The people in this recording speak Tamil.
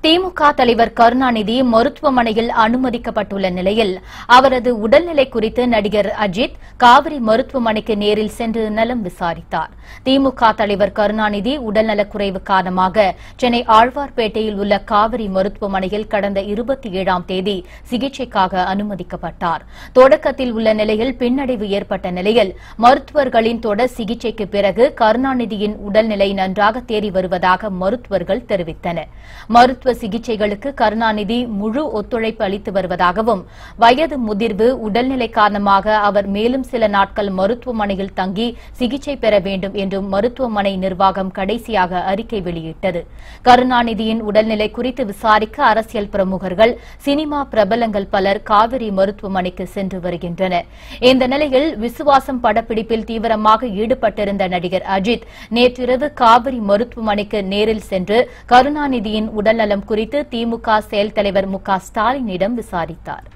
திமுக தலைவர் கருணாநிதி மருத்துவமனையில் அனுமதிக்கப்பட்டுள்ள நிலையில் அவரது உடல்நிலை குறித்து நடிகர் அஜித் காவிரி மருத்துவமனைக்கு நேரில் சென்று நலம் விசாரித்தார் திமுக தலைவர் கருணாநிதி உடல்நலக்குறைவு காரணமாக சென்னை ஆழ்வார்பேட்டையில் உள்ள காவிரி மருத்துவமனையில் கடந்த இருபத்தி ஏழாம் தேதி சிகிச்சைக்காக அனுமதிக்கப்பட்டார் தொடக்கத்தில் உள்ள நிலையில் பின்னடைவு ஏற்பட்ட நிலையில் மருத்துவர்களின் தொடர் சிகிச்சைக்கு பிறகு கருணாநிதியின் உடல்நிலை நன்றாக தேறி வருவதாக மருத்துவர்கள் தெரிவித்தனர் மருத்துவ சிகிச்சைகளுக்கு கருணாநிதி முழு ஒத்துழைப்பு அளித்து வருவதாகவும் வயது முதிர்வு உடல்நிலை காரணமாக அவர் மேலும் சில நாட்கள் மருத்துவமனையில் தங்கி சிகிச்சை பெற வேண்டும் என்றும் மருத்துவமனை நிர்வாகம் கடைசியாக அறிக்கை வெளியிட்டது கருணாநிதியின் உடல்நிலை குறித்து விசாரிக்க அரசியல் பிரமுகர்கள் சினிமா பிரபலங்கள் பலர் காவிரி மருத்துவமனைக்கு சென்று வருகின்றனர் இந்த நிலையில் விசுவாசம் படப்பிடிப்பில் தீவிரமாக ஈடுபட்டிருந்த நடிகர் அஜித் நேற்றிரவு காவிரி மருத்துவமனைக்கு நேரில் சென்று கருணாநிதியின் உடல்நலம் குறித்து திமுக செயல் தலைவர் மு க ஸ்டாலினிடம் விசாரித்தார்